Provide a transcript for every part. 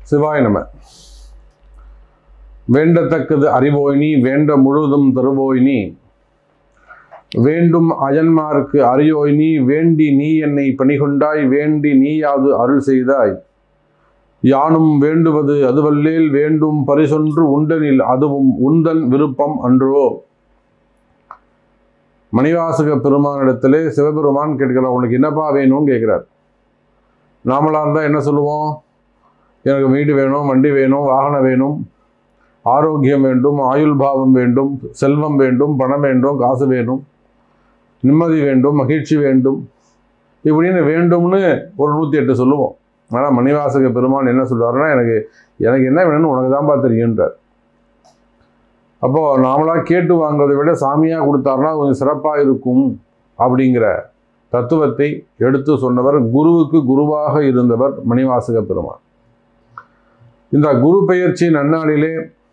சிவாய நம வேண்டத்தக்கது அறிவோய் நீ வேண்ட முழுதும் தருவோய் நீ வேண்டும் அயன்மார்க்கு அறியோய் நீ வேண்டி நீ என்னை பணிகொண்டாய் வேண்டி நீயாது அருள் செய்தாய் யானும் வேண்டுவது அதுவல்லேல் வேண்டும் பரிசொன்று உண்டனில் அதுவும் உந்தன் விருப்பம் அன்றோ மணிவாசக பெருமானிடத்திலே சிவபெருமான் கேட்கிறார் உனக்கு என்னப்பா வேணும்னு கேட்கிறார் நாமளா இருந்தால் என்ன சொல்லுவோம் எனக்கு வீடு வேணும் வண்டி வேணும் வாகனம் வேணும் ஆரோக்கியம் வேண்டும் ஆயுள் பாவம் வேண்டும் செல்வம் வேண்டும் பணம் வேண்டும் காசு வேணும் நிம்மதி வேண்டும் மகிழ்ச்சி வேண்டும் இப்படின்னு வேண்டும்னு ஒரு நூற்றி எட்டு சொல்லுவோம் ஆனால் மணிவாசக பெருமான் என்ன சொல்றாருன்னா எனக்கு எனக்கு என்ன வேணும்னு உனக்கு தான்ப்பா தெரியுன்றார் அப்போது நாமளாக கேட்டு வாங்குறதை விட சாமியாக கொடுத்தாருன்னா கொஞ்சம் சிறப்பாக இருக்கும் அப்படிங்கிற தத்துவத்தை எடுத்து சொன்னவர் குருவுக்கு குருவாக இருந்தவர் மணிவாசக பெருமான் இந்த குரு பெயர்ச்சி நன்னாளிலே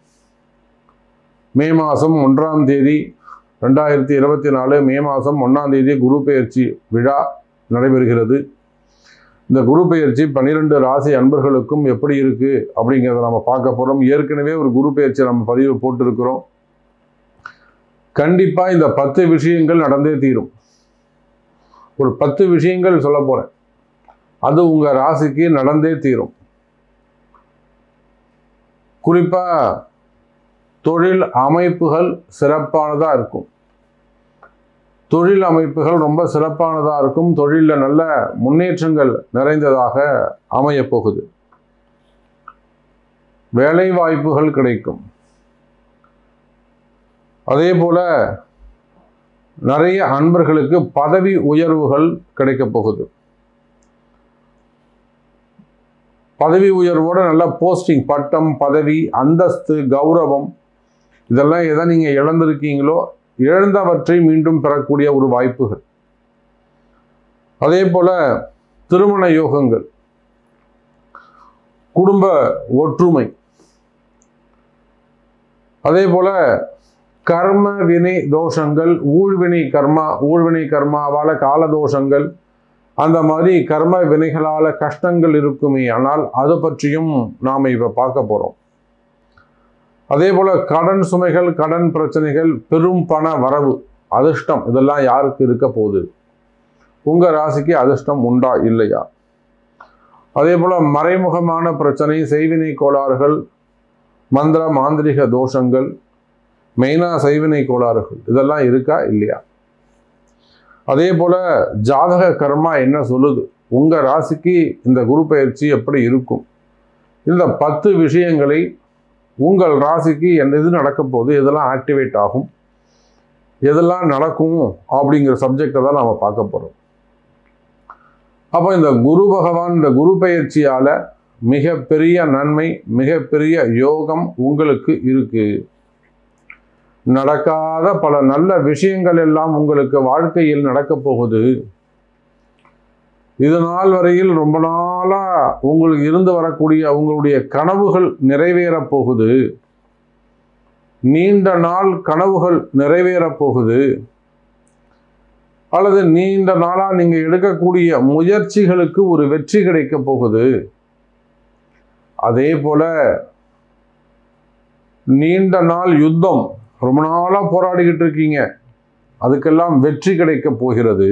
மே மாதம் ஒன்றாம் தேதி ரெண்டாயிரத்தி இருபத்தி நாலு மே மாதம் ஒன்றாம் தேதி குரு பெயர்ச்சி விழா நடைபெறுகிறது இந்த குரு பெயர்ச்சி பன்னிரெண்டு ராசி அன்பர்களுக்கும் எப்படி இருக்குது அப்படிங்கிறத நம்ம பார்க்க போகிறோம் ஏற்கனவே ஒரு குரு பெயர்ச்சி நம்ம பதிவு போட்டிருக்கிறோம் கண்டிப்பாக இந்த பத்து விஷயங்கள் நடந்தே தீரும் ஒரு பத்து விஷயங்கள் சொல்ல போகிறேன் அது உங்கள் ராசிக்கு நடந்தே தீரும் குறிப்பாக தொழில் அமைப்புகள் சிறப்பானதாக இருக்கும் தொழில் அமைப்புகள் ரொம்ப சிறப்பானதாக இருக்கும் தொழிலில் நல்ல முன்னேற்றங்கள் நிறைந்ததாக அமையப் போகுது வேலை வாய்ப்புகள் கிடைக்கும் அதே போல நிறைய அன்பர்களுக்கு பதவி உயர்வுகள் கிடைக்கப் போகுது பதவி உயர்வோட நல்ல போஸ்டிங் பட்டம் பதவி அந்தஸ்து கௌரவம் இதெல்லாம் எதை நீங்கள் இழந்திருக்கீங்களோ இழந்தவற்றை மீண்டும் பெறக்கூடிய ஒரு வாய்ப்புகள் அதே போல திருமண யோகங்கள் குடும்ப ஒற்றுமை அதே போல கர்ம வினை தோஷங்கள் ஊழ்வினை கர்மா ஊழ்வினை கர்மாவால கால தோஷங்கள் அந்த மாதிரி கர்ம வினைகளால கஷ்டங்கள் இருக்குமே ஆனால் அது பற்றியும் நாம் இப்போ பார்க்க போகிறோம் அதே போல கடன் சுமைகள் கடன் பிரச்சனைகள் பெரும் பண வரவு அதிர்ஷ்டம் இதெல்லாம் யாருக்கு இருக்க போகுது உங்க ராசிக்கு அதிர்ஷ்டம் உண்டா இல்லையா அதே போல மறைமுகமான பிரச்சனை செய்வினை கோளாறுகள் மந்திர மாந்திரிக தோஷங்கள் மெயினா செய்வினை கோளாறுகள் இதெல்லாம் இருக்கா இல்லையா அதே போல ஜாதக கர்மா என்ன சொல்லுது உங்க ராசிக்கு இந்த குரு பயிற்சி எப்படி இருக்கும் இந்த பத்து விஷயங்களை உங்கள் ராசிக்கு என்ன எது நடக்க போகுது எதெல்லாம் ஆக்டிவேட் ஆகும் எதெல்லாம் நடக்கும் அப்படிங்கிற சப்ஜெக்டை தான் நாம் பார்க்க போகிறோம் அப்போ இந்த குரு பகவான் இந்த குரு பயிற்சியால் மிகப்பெரிய நன்மை மிகப்பெரிய யோகம் உங்களுக்கு இருக்கு நடக்காத பல நல்ல விஷயங்கள் எல்லாம் உங்களுக்கு வாழ்க்கையில் நடக்கப் போகுது இது நாள் வரையில் ரொம்ப நாளா உங்களுக்கு இருந்து வரக்கூடிய உங்களுடைய கனவுகள் நிறைவேறப் போகுது நீண்ட நாள் கனவுகள் நிறைவேறப் போகுது அல்லது நீண்ட நாளா நீங்க எடுக்கக்கூடிய முயற்சிகளுக்கு ஒரு வெற்றி கிடைக்க போகுது அதே போல நீண்ட நாள் யுத்தம் ரொம்ப நாளா போராடிக்கிட்டு இருக்கீங்க அதுக்கெல்லாம் வெற்றி கிடைக்க போகிறது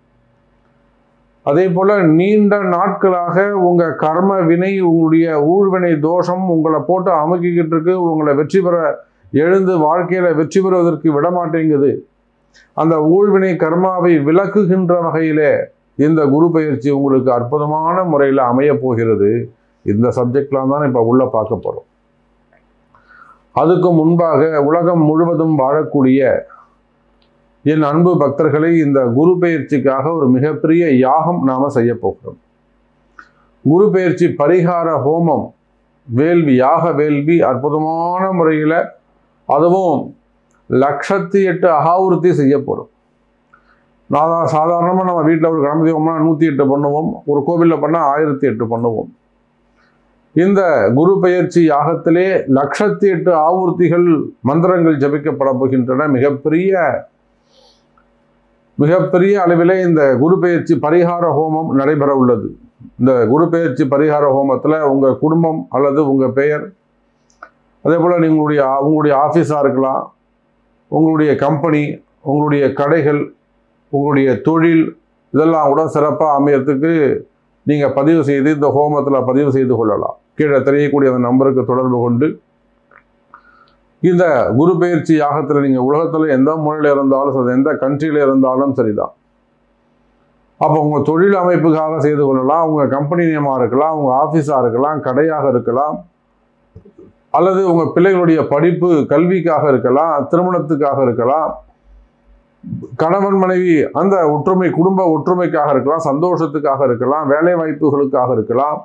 அதே போல நீண்ட நாட்களாக உங்க கர்ம வினை உங்களுடைய ஊழ்வினை தோஷம் உங்களை போட்டு அமுக்கிக்கிட்டு இருக்கு உங்களை வெற்றி பெற எழுந்து வாழ்க்கையில வெற்றி பெறுவதற்கு விடமாட்டேங்குது அந்த ஊழ்வினை கர்மாவை விளக்குகின்ற வகையிலே இந்த குரு பயிற்சி உங்களுக்கு அற்புதமான முறையில் அமைய போகிறது இந்த சப்ஜெக்ட்லாம் தான் இப்போ உள்ள பார்க்க போறோம் அதுக்கு முன்பாக உலகம் முழுவதும் வாழக்கூடிய என் அன்பு பக்தர்களை இந்த குரு பெயர்ச்சிக்காக ஒரு மிகப்பெரிய யாகம் நாம செய்ய போகிறோம் குரு பெயர்ச்சி பரிகார ஹோமம் வேள்வி யாக வேள்வி அற்புதமான முறையில் அதுவும் லட்சத்தி எட்டு அகாவிருத்தி செய்ய போகிறோம் நான் சாதாரணமாக நம்ம வீட்டில் ஒரு கணபதி ஹோமம்னா நூற்றி எட்டு பண்ணுவோம் ஒரு கோவிலில் பண்ணால் ஆயிரத்தி எட்டு பண்ணுவோம் இந்த குரு பெயர்ச்சி யாகத்திலே லட்சத்தி எட்டு ஆவூர்த்திகள் மந்திரங்கள் ஜபிக்கப்பட போகின்றன மிகப்பெரிய மிகப்பெரிய அளவிலே இந்த குரு பெயர்ச்சி பரிகார ஹோமம் நடைபெற உள்ளது இந்த குரு பெயர்ச்சி பரிகார ஹோமத்தில் உங்கள் குடும்பம் அல்லது உங்கள் பெயர் அதே போல் உங்களுடைய உங்களுடைய ஆஃபீஸாக இருக்கலாம் உங்களுடைய கம்பெனி உங்களுடைய கடைகள் உங்களுடைய தொழில் இதெல்லாம் கூட சிறப்பாக அமையறதுக்கு நீங்கள் பதிவு செய்து இந்த ஹோமத்தில் பதிவு செய்து கொள்ளலாம் கீழே தெரியக்கூடிய அந்த நம்பருக்கு தொடர்பு கொண்டு இந்த குரு பயிற்சி யாகத்தில் நீங்கள் உலகத்தில் எந்த மூலையில் இருந்தாலும் சரி எந்த கண்ட்ரியில் இருந்தாலும் சரிதான் அப்போ உங்கள் தொழில் அமைப்புக்காக செய்து கொள்ளலாம் உங்கள் கம்பெனி நேமாக இருக்கலாம் உங்கள் ஆஃபீஸாக இருக்கலாம் கடையாக இருக்கலாம் அல்லது உங்கள் பிள்ளைகளுடைய படிப்பு கல்விக்காக இருக்கலாம் திருமணத்துக்காக இருக்கலாம் கணவன் மனைவி அந்த ஒற்றுமை குடும்ப ஒற்றுமைக்காக இருக்கலாம் சந்தோஷத்துக்காக இருக்கலாம் வேலை வாய்ப்புகளுக்காக இருக்கலாம்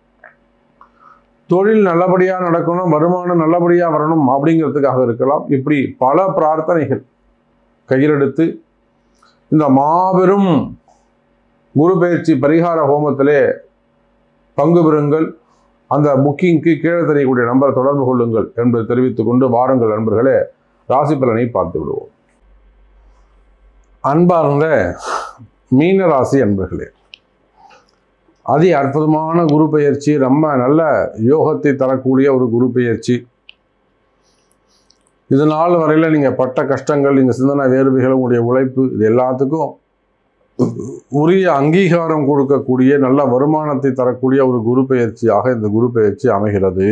தொழில் நல்லபடியாக நடக்கணும் வருமானம் நல்லபடியாக வரணும் அப்படிங்கிறதுக்காக இருக்கலாம் இப்படி பல பிரார்த்தனைகள் கையிலெடுத்து இந்த மாபெரும் குரு பயிற்சி பரிகார ஹோமத்திலே பங்கு பெறுங்கள் அந்த புக்கிங்க்கு கீழே தெரியக்கூடிய நம்பரை தொடர்பு கொள்ளுங்கள் என்பதை தெரிவித்துக் கொண்டு வாருங்கள் நண்பர்களே ராசி பலனை பார்த்து விடுவோம் அன்பார்ந்த மீன ராசி அன்பர்களே அதி அற்புதமான குரு பெயர்ச்சி ரொம்ப நல்ல யோகத்தை தரக்கூடிய ஒரு குரு பெயர்ச்சி இது நாள் வரையில் நீங்கள் பட்ட கஷ்டங்கள் நீங்கள் சிந்தனை வேர்வைகள் உங்களுடைய உழைப்பு இது எல்லாத்துக்கும் உரிய அங்கீகாரம் கொடுக்கக்கூடிய நல்ல வருமானத்தை தரக்கூடிய ஒரு குரு பெயர்ச்சியாக இந்த குரு பெயர்ச்சி அமைகிறது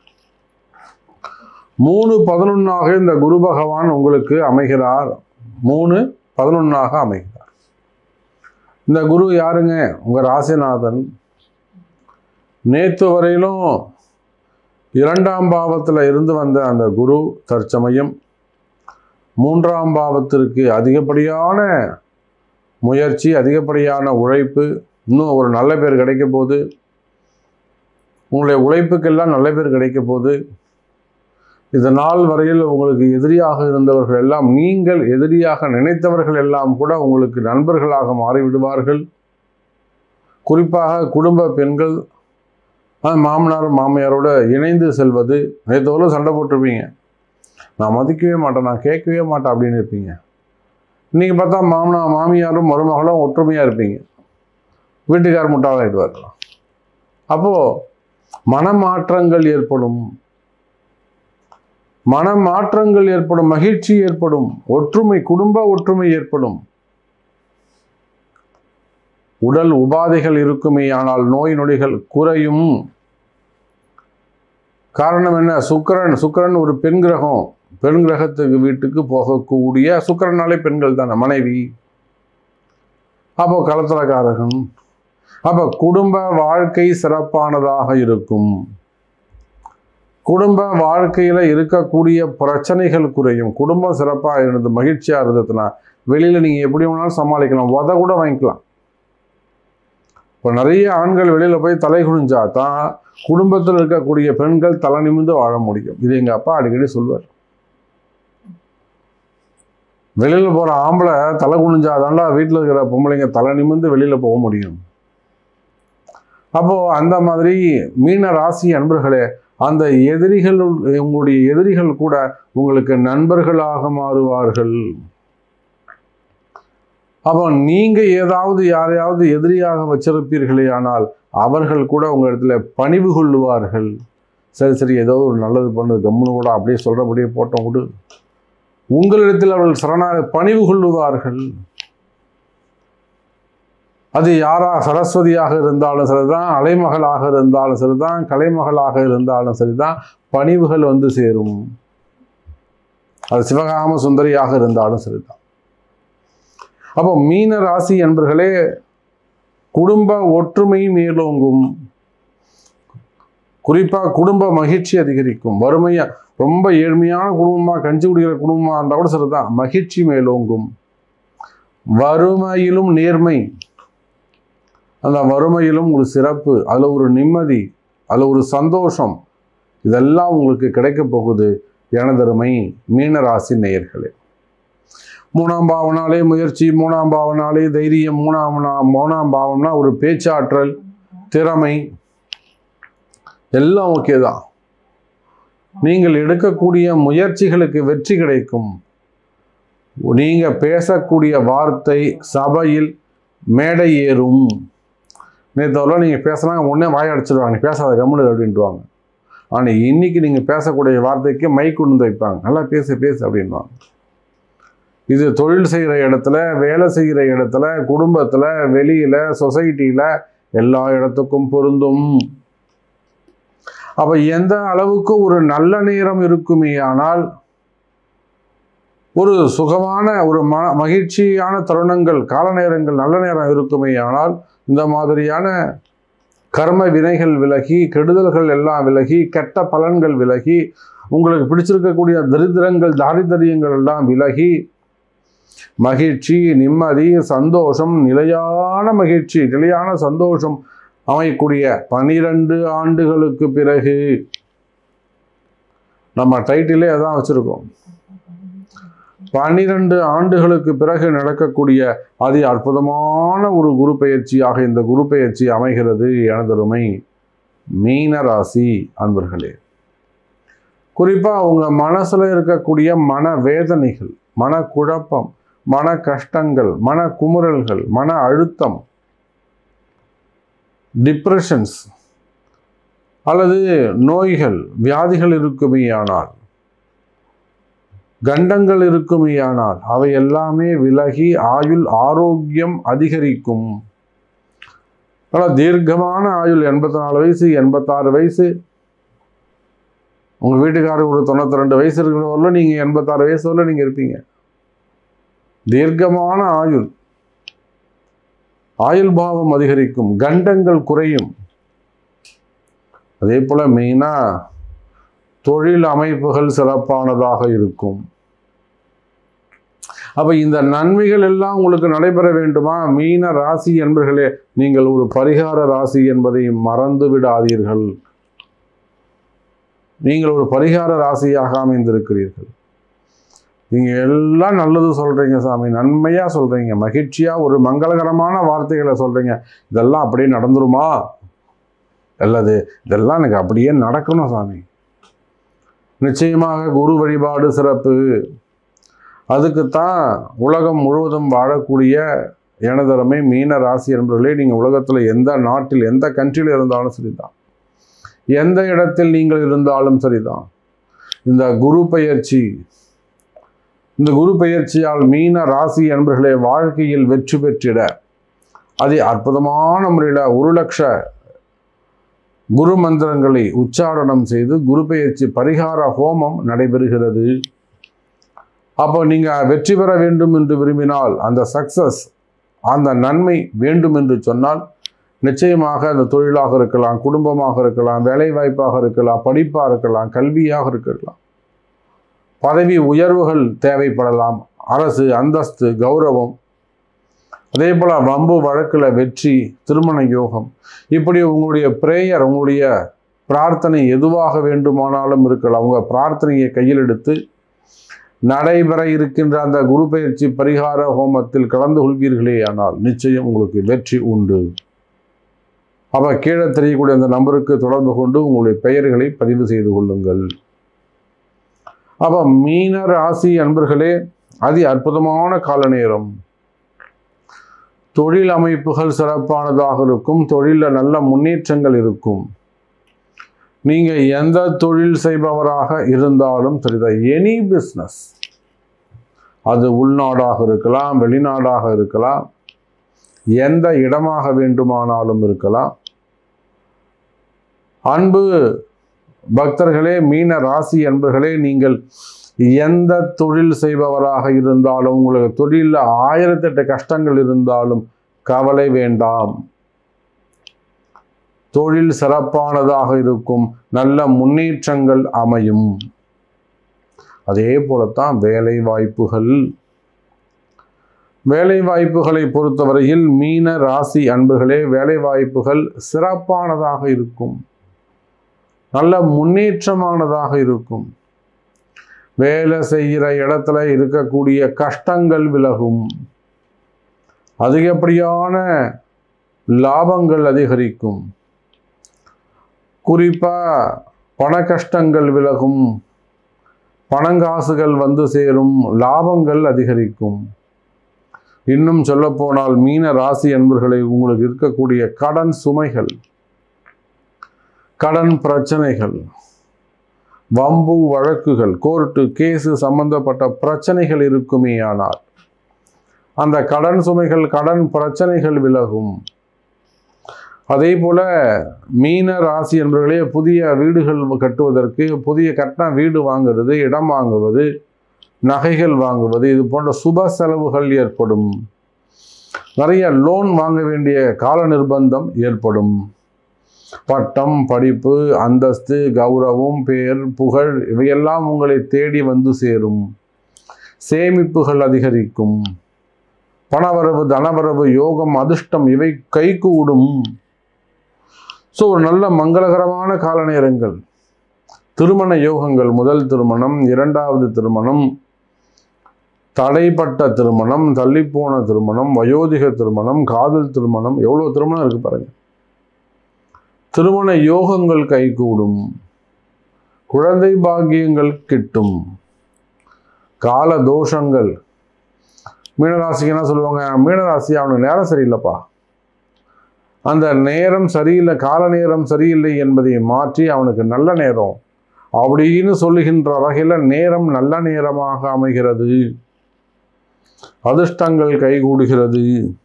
மூணு பதினொன்னாக இந்த குரு பகவான் உங்களுக்கு அமைகிறார் மூணு பதினொன்னாக அமைகிறார் இந்த குரு யாருங்க உங்கள் ராசிநாதன் நேற்று வரையிலும் இரண்டாம் பாவத்தில் இருந்து வந்த அந்த குரு தற்சமயம் மூன்றாம் பாவத்திற்கு அதிகப்படியான முயற்சி அதிகப்படியான உழைப்பு இன்னும் ஒரு நல்ல பேர் கிடைக்க போகுது உங்களுடைய உழைப்புக்கெல்லாம் நல்ல பேர் கிடைக்க போகுது இது நாள் வரையில் உங்களுக்கு எதிரியாக இருந்தவர்கள் எல்லாம் நீங்கள் எதிரியாக நினைத்தவர்கள் எல்லாம் கூட உங்களுக்கு நண்பர்களாக மாறிவிடுவார்கள் குறிப்பாக குடும்ப பெண்கள் மாமனார் மாமியாரோட இணைந்து செல்வது நேற்றோட சண்டை போட்டிருப்பீங்க நான் மதிக்கவே மாட்டேன் நான் கேட்கவே மாட்டேன் அப்படின்னு இருப்பீங்க இன்றைக்கி பார்த்தா மாமனா மாமியாரும் மருமகளும் ஒற்றுமையாக இருப்பீங்க வீட்டுக்கார் முட்டாளாயிடுவார் அப்போது மனமாற்றங்கள் ஏற்படும் மனமாற்றங்கள் ஏற்படும் மகிழ்ச்சி ஏற்படும் ஒற்றுமை குடும்ப ஒற்றுமை ஏற்படும் உடல் உபாதைகள் இருக்குமே ஆனால் நோய் நொடிகள் குறையும் காரணம் என்ன சுக்கரன் சுக்கரன் ஒரு பெண் கிரகம் பெண் கிரகத்துக்கு வீட்டுக்கு போகக்கூடிய சுக்கரனாலே பெண்கள் தானே மனைவி அப்போ கலத்தரக்காரகன் அப்போ குடும்ப வாழ்க்கை சிறப்பானதாக இருக்கும் குடும்ப வாழ்க்கையில் இருக்கக்கூடிய பிரச்சனைகள் குறையும் குடும்பம் சிறப்பாக இருந்தது மகிழ்ச்சியாக இருந்ததுன்னா வெளியில் நீங்கள் எப்படி வேணாலும் சமாளிக்கலாம் உத கூட வாங்கிக்கலாம் இப்போ நிறைய ஆண்கள் வெளியில் போய் தலை குனிஞ்சா தான் குடும்பத்தில் இருக்கக்கூடிய பெண்கள் தலை நிமிர்ந்து வாழ முடியும் இது எங்கள் அப்பா அடிக்கடி சொல்வார் வெளியில் போகிற ஆம்பளை தலை குனிஞ்சாதான்டா வீட்டில் இருக்கிற பொம்பளைங்க தலை நிமிர்ந்து வெளியில் போக முடியும் அப்போது அந்த மாதிரி மீன ராசி அன்பர்களே அந்த எதிரிகள் உங்களுடைய எதிரிகள் கூட உங்களுக்கு நண்பர்களாக மாறுவார்கள் அப்போ நீங்க ஏதாவது யாரையாவது எதிரியாக வச்சிருப்பீர்களே ஆனால் அவர்கள் கூட உங்க இடத்துல பணிவு கொள்ளுவார்கள் சரி சரி ஏதோ ஒரு நல்லது பண்ணு கம்முன்னு கூட அப்படியே சொல்றபடியே போட்டோம் விடு உங்களிடத்தில் அவர்கள் சரணாக பணிவு கொள்ளுவார்கள் அது யாரா சரஸ்வதியாக இருந்தாலும் சரிதான் அலைமகளாக இருந்தாலும் சரிதான் கலைமகளாக இருந்தாலும் சரிதான் பணிவுகள் வந்து சேரும் அது சிவகாம சுந்தரியாக இருந்தாலும் சரிதான் அப்போ மீன ராசி என்பர்களே குடும்ப ஒற்றுமை மேலோங்கும் குறிப்பாக குடும்ப மகிழ்ச்சி அதிகரிக்கும் வறுமையா ரொம்ப ஏழ்மையான குடும்பமாக கஞ்சி குடிக்கிற குடும்பமாக இருந்தால் கூட சரிதான் மகிழ்ச்சி மேலோங்கும் வறுமையிலும் நேர்மை அந்த வறுமையிலும் ஒரு சிறப்பு அதில் ஒரு நிம்மதி அதில் ஒரு சந்தோஷம் இதெல்லாம் உங்களுக்கு கிடைக்க போகுது எனதருமை மீனராசி நேயர்களே மூணாம் பாவனாலே முயற்சி மூணாம் பாவனாலே தைரியம் மூணாம் நா- மூணாம் பாவம்னா ஒரு பேச்சாற்றல் திறமை எல்லாம் ஓகே தான் நீங்கள் எடுக்கக்கூடிய முயற்சிகளுக்கு வெற்றி கிடைக்கும் நீங்கள் பேசக்கூடிய வார்த்தை சபையில் மேடை ஏறும் நேற்று வரலாம் நீங்கள் பேசினா உடனே வாய் அடிச்சிடுவாங்க நீ பேசாத கம்முனு அப்படின்ட்டுவாங்க ஆனால் இன்னைக்கு நீங்கள் பேசக்கூடிய வார்த்தைக்கு மைக் கொண்டு வந்து வைப்பாங்க நல்லா பேசு பேசு அப்படின்வாங்க இது தொழில் செய்கிற இடத்துல வேலை செய்கிற இடத்துல குடும்பத்தில் வெளியில் சொசைட்டியில் எல்லா இடத்துக்கும் பொருந்தும் அப்போ எந்த அளவுக்கு ஒரு நல்ல நேரம் இருக்குமே ஆனால் ஒரு சுகமான ஒரு ம மகிழ்ச்சியான தருணங்கள் கால நேரங்கள் நல்ல நேரம் இருக்குமே ஆனால் இந்த மாதிரியான கர்ம வினைகள் விலகி கெடுதல்கள் எல்லாம் விலகி கெட்ட பலன்கள் விலகி உங்களுக்கு பிடிச்சிருக்கக்கூடிய தரித்திரங்கள் தாரிதரியங்கள் எல்லாம் விலகி மகிழ்ச்சி நிம்மதி சந்தோஷம் நிலையான மகிழ்ச்சி நிலையான சந்தோஷம் அமையக்கூடிய பனிரெண்டு ஆண்டுகளுக்கு பிறகு நம்ம டைட்டிலே அதான் வச்சிருக்கோம் பன்னிரண்டு ஆண்டுகளுக்கு பிறகு நடக்கக்கூடிய அதி அற்புதமான ஒரு குரு பெயர்ச்சியாக இந்த குரு பெயர்ச்சி அமைகிறது எனதருமை மீன ராசி அன்பர்களே குறிப்பா உங்க மனசுல இருக்கக்கூடிய மன வேதனைகள் மன குழப்பம் மன கஷ்டங்கள் மன குமுறல்கள் மன அழுத்தம் டிப்ரெஷன்ஸ் அல்லது நோய்கள் வியாதிகள் இருக்குமேயானால் கண்டங்கள் இருக்குமேயானால் அவை எல்லாமே விலகி ஆயுள் ஆரோக்கியம் அதிகரிக்கும் ஆனால் தீர்க்கமான ஆயுள் எண்பத்தி நாலு வயசு எண்பத்தாறு வயசு உங்கள் வீட்டுக்காரர் ஒரு தொண்ணூற்றி ரெண்டு வயசு இருக்கிறவரில் நீங்கள் எண்பத்தாறு வயசு வரல நீங்கள் இருப்பீங்க தீர்க்கமான ஆயுள் ஆயுள் பாவம் அதிகரிக்கும் கண்டங்கள் குறையும் அதே போல் மெயினாக தொழில் அமைப்புகள் சிறப்பானதாக இருக்கும் அப்ப இந்த நன்மைகள் எல்லாம் உங்களுக்கு நடைபெற வேண்டுமா மீன ராசி என்பர்களே நீங்கள் ஒரு பரிகார ராசி என்பதை மறந்து விடாதீர்கள் நீங்கள் ஒரு பரிகார ராசியாக அமைந்திருக்கிறீர்கள் நீங்க எல்லாம் நல்லது சொல்றீங்க சாமி நன்மையா சொல்றீங்க மகிழ்ச்சியா ஒரு மங்களகரமான வார்த்தைகளை சொல்றீங்க இதெல்லாம் அப்படியே நடந்துருமா அல்லது இதெல்லாம் எனக்கு அப்படியே நடக்கணும் சாமி நிச்சயமாக குரு வழிபாடு சிறப்பு அதுக்குத்தான் உலகம் முழுவதும் வாழக்கூடிய எனதரமை மீன ராசி என்பவர்களே நீங்கள் உலகத்தில் எந்த நாட்டில் எந்த கண்ட்ரியில் இருந்தாலும் சரிதான் எந்த இடத்தில் நீங்கள் இருந்தாலும் சரிதான் இந்த குரு பெயர்ச்சி இந்த குரு பெயர்ச்சியால் மீன ராசி என்பர்களே வாழ்க்கையில் வெற்றி பெற்றிட அது அற்புதமான முறையில் ஒரு லட்ச குரு மந்திரங்களை உச்சாரணம் செய்து குரு பெயர்ச்சி பரிகார ஹோமம் நடைபெறுகிறது அப்போ நீங்கள் வெற்றி பெற வேண்டும் என்று விரும்பினால் அந்த சக்சஸ் அந்த நன்மை வேண்டும் என்று சொன்னால் நிச்சயமாக அந்த தொழிலாக இருக்கலாம் குடும்பமாக இருக்கலாம் வேலை வாய்ப்பாக இருக்கலாம் படிப்பாக இருக்கலாம் கல்வியாக இருக்கலாம் பதவி உயர்வுகள் தேவைப்படலாம் அரசு அந்தஸ்து கௌரவம் அதே போல் வம்பு வழக்கில் வெற்றி திருமண யோகம் இப்படி உங்களுடைய பிரேயர் உங்களுடைய பிரார்த்தனை எதுவாக வேண்டுமானாலும் இருக்கலாம் உங்கள் பிரார்த்தனையை கையில் எடுத்து நடைபெற இருக்கின்ற அந்த குரு பயிற்சி பரிகார ஹோமத்தில் கலந்து கொள்வீர்களே ஆனால் நிச்சயம் உங்களுக்கு வெற்றி உண்டு அப்போ கீழே தெரியக்கூடிய அந்த நம்பருக்கு தொடர்பு கொண்டு உங்களுடைய பெயர்களை பதிவு செய்து கொள்ளுங்கள் அப்போ மீன ராசி அன்பர்களே அதி அற்புதமான கால நேரம் தொழில் அமைப்புகள் சிறப்பானதாக இருக்கும் தொழிலில் நல்ல முன்னேற்றங்கள் இருக்கும் நீங்க எந்த தொழில் செய்பவராக இருந்தாலும் சரிதான் எனி பிஸ்னஸ் அது உள்நாடாக இருக்கலாம் வெளிநாடாக இருக்கலாம் எந்த இடமாக வேண்டுமானாலும் இருக்கலாம் அன்பு பக்தர்களே மீன ராசி அன்பர்களே நீங்கள் எந்த தொழில் செய்பவராக இருந்தாலும் உங்களுக்கு தொழிலில் ஆயிரத்தெட்டு கஷ்டங்கள் இருந்தாலும் கவலை வேண்டாம் தொழில் சிறப்பானதாக இருக்கும் நல்ல முன்னேற்றங்கள் அமையும் அதே போலத்தான் வேலை வாய்ப்புகள் வேலை வாய்ப்புகளை பொறுத்தவரையில் மீன ராசி அன்பர்களே வேலை வாய்ப்புகள் சிறப்பானதாக இருக்கும் நல்ல முன்னேற்றமானதாக இருக்கும் வேலை செய்கிற இடத்துல இருக்கக்கூடிய கஷ்டங்கள் விலகும் அதிகப்படியான லாபங்கள் அதிகரிக்கும் குறிப்பா பண கஷ்டங்கள் விலகும் பணங்காசுகள் வந்து சேரும் லாபங்கள் அதிகரிக்கும் இன்னும் சொல்லப்போனால் மீன ராசி என்பர்களை உங்களுக்கு இருக்கக்கூடிய கடன் சுமைகள் கடன் பிரச்சனைகள் வம்பு வழக்குகள் கோர்ட்டு கேஸு சம்பந்தப்பட்ட பிரச்சனைகள் இருக்குமே ஆனால் அந்த கடன் சுமைகள் கடன் பிரச்சனைகள் விலகும் அதே போல மீன ராசி என்பவர்களே புதிய வீடுகள் கட்டுவதற்கு புதிய கட்டின வீடு வாங்குறது இடம் வாங்குவது நகைகள் வாங்குவது இது போன்ற சுப செலவுகள் ஏற்படும் நிறைய லோன் வாங்க வேண்டிய கால நிர்பந்தம் ஏற்படும் பட்டம் படிப்பு அந்தஸ்து கௌரவம் பேர் புகழ் இவையெல்லாம் உங்களை தேடி வந்து சேரும் சேமிப்புகள் அதிகரிக்கும் பணவரவு தனவரவு யோகம் அதிர்ஷ்டம் இவை கைகூடும் ஸோ ஒரு நல்ல மங்களகரமான கால நேரங்கள் திருமண யோகங்கள் முதல் திருமணம் இரண்டாவது திருமணம் தடைப்பட்ட திருமணம் தள்ளிப்போன திருமணம் வயோதிக திருமணம் காதல் திருமணம் எவ்வளோ திருமணம் இருக்கு பாருங்க திருமண யோகங்கள் கைகூடும் குழந்தை பாக்கியங்கள் கிட்டும் கால தோஷங்கள் மீனராசிக்கு என்ன சொல்லுவாங்க மீனராசி அவனுக்கு நேரம் சரியில்லைப்பா அந்த நேரம் சரியில்லை கால நேரம் சரியில்லை என்பதை மாற்றி அவனுக்கு நல்ல நேரம் அப்படின்னு சொல்லுகின்ற வகையில் நேரம் நல்ல நேரமாக அமைகிறது அதிர்ஷ்டங்கள் கைகூடுகிறது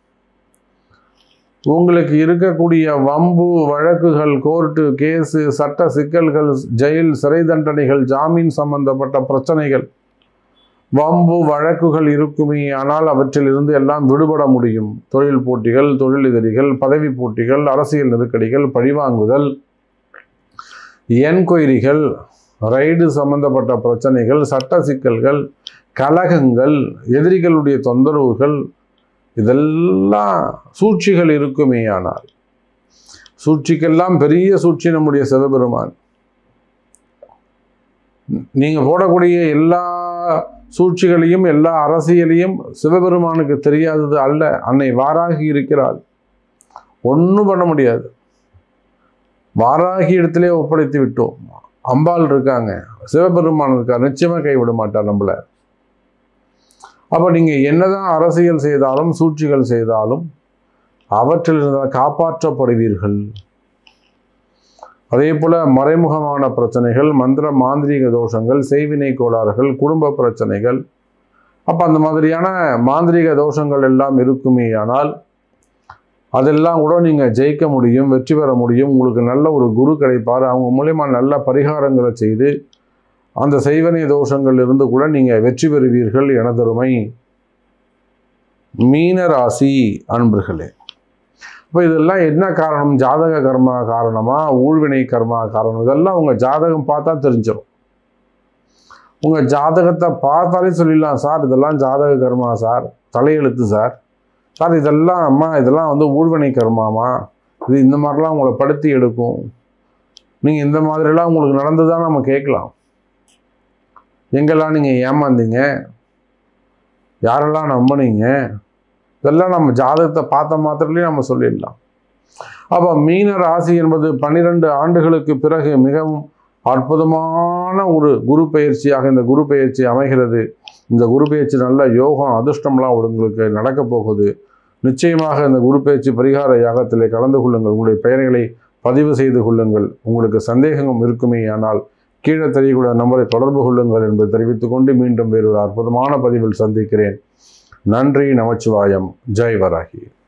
உங்களுக்கு இருக்கக்கூடிய வம்பு வழக்குகள் கோர்ட்டு கேஸு சட்ட சிக்கல்கள் ஜெயில் சிறை தண்டனைகள் ஜாமீன் சம்பந்தப்பட்ட பிரச்சனைகள் வம்பு வழக்குகள் இருக்குமே ஆனால் அவற்றிலிருந்து எல்லாம் விடுபட முடியும் தொழில் போட்டிகள் தொழிலெதிரிகள் பதவி போட்டிகள் அரசியல் நெருக்கடிகள் பழிவாங்குதல் என்கொயரிகள் ரைடு சம்பந்தப்பட்ட பிரச்சனைகள் சட்ட சிக்கல்கள் கலகங்கள் எதிரிகளுடைய தொந்தரவுகள் இதெல்லாம் சூழ்ச்சிகள் இருக்குமே ஆனால் சூழ்ச்சிக்கெல்லாம் பெரிய சூழ்ச்சி நம்முடைய சிவபெருமான் நீங்க போடக்கூடிய எல்லா சூழ்ச்சிகளையும் எல்லா அரசியலையும் சிவபெருமானுக்கு தெரியாதது அல்ல அன்னை வாராகி இருக்கிறாள் ஒன்றும் பண்ண முடியாது வாராகி இடத்திலே ஒப்படைத்து விட்டோம் அம்பாள் இருக்காங்க சிவபெருமான் இருக்கார் நிச்சயமா கைவிட மாட்டார் நம்மள அப்போ நீங்கள் என்னதான் அரசியல் செய்தாலும் சூழ்ச்சிகள் செய்தாலும் அவற்றிலிருந்து காப்பாற்றப்படுவீர்கள் அதே போல மறைமுகமான பிரச்சனைகள் மந்திர மாந்திரீக தோஷங்கள் செய்வினை கோளாறுகள் குடும்ப பிரச்சனைகள் அப்போ அந்த மாதிரியான மாந்திரீக தோஷங்கள் எல்லாம் இருக்குமே ஆனால் அதெல்லாம் கூட நீங்கள் ஜெயிக்க முடியும் வெற்றி பெற முடியும் உங்களுக்கு நல்ல ஒரு குரு கிடைப்பார் அவங்க மூலயமா நல்ல பரிகாரங்களை செய்து அந்த செய்வனை தோஷங்கள் இருந்து கூட நீங்கள் வெற்றி பெறுவீர்கள் எனதருமை மீன ராசி அன்பர்களே இப்போ இதெல்லாம் என்ன காரணம் ஜாதக கர்மா காரணமா ஊழ்வினை கர்மா காரணம் இதெல்லாம் உங்கள் ஜாதகம் பார்த்தா தெரிஞ்சிடும் உங்கள் ஜாதகத்தை பார்த்தாலே சொல்லிடலாம் சார் இதெல்லாம் ஜாதக கர்மா சார் தலையெழுத்து சார் சார் இதெல்லாம் அம்மா இதெல்லாம் வந்து ஊழ்வினை கர்மாமா இது இந்த மாதிரிலாம் உங்களை படுத்தி எடுக்கும் நீங்கள் இந்த மாதிரிலாம் உங்களுக்கு நடந்துதான் நம்ம கேட்கலாம் எங்கெல்லாம் நீங்கள் ஏமாந்தீங்க யாரெல்லாம் நம்பினீங்க இதெல்லாம் நம்ம ஜாதகத்தை பார்த்த மாத்திரத்துலேயே நம்ம சொல்லிடலாம் அப்போ மீன ராசி என்பது பன்னிரெண்டு ஆண்டுகளுக்கு பிறகு மிகவும் அற்புதமான ஒரு குரு பயிற்சியாக இந்த குரு பயிற்சி அமைகிறது இந்த குரு பயிற்சி நல்ல யோகம் அதிர்ஷ்டம்லாம் உங்களுக்கு நடக்க போகுது நிச்சயமாக இந்த குரு பயிற்சி பரிகார யாகத்திலே கலந்து கொள்ளுங்கள் உங்களுடைய பெயர்களை பதிவு செய்து கொள்ளுங்கள் உங்களுக்கு சந்தேகம் இருக்குமே ஆனால் கீழே தெரியக்கூடிய நம்பரை தொடர்பு கொள்ளுங்கள் என்பதை தெரிவித்துக் கொண்டு மீண்டும் வேறொரு அற்புதமான பதிவில் சந்திக்கிறேன் நன்றி நமச்சிவாயம் ஜெய் வராகி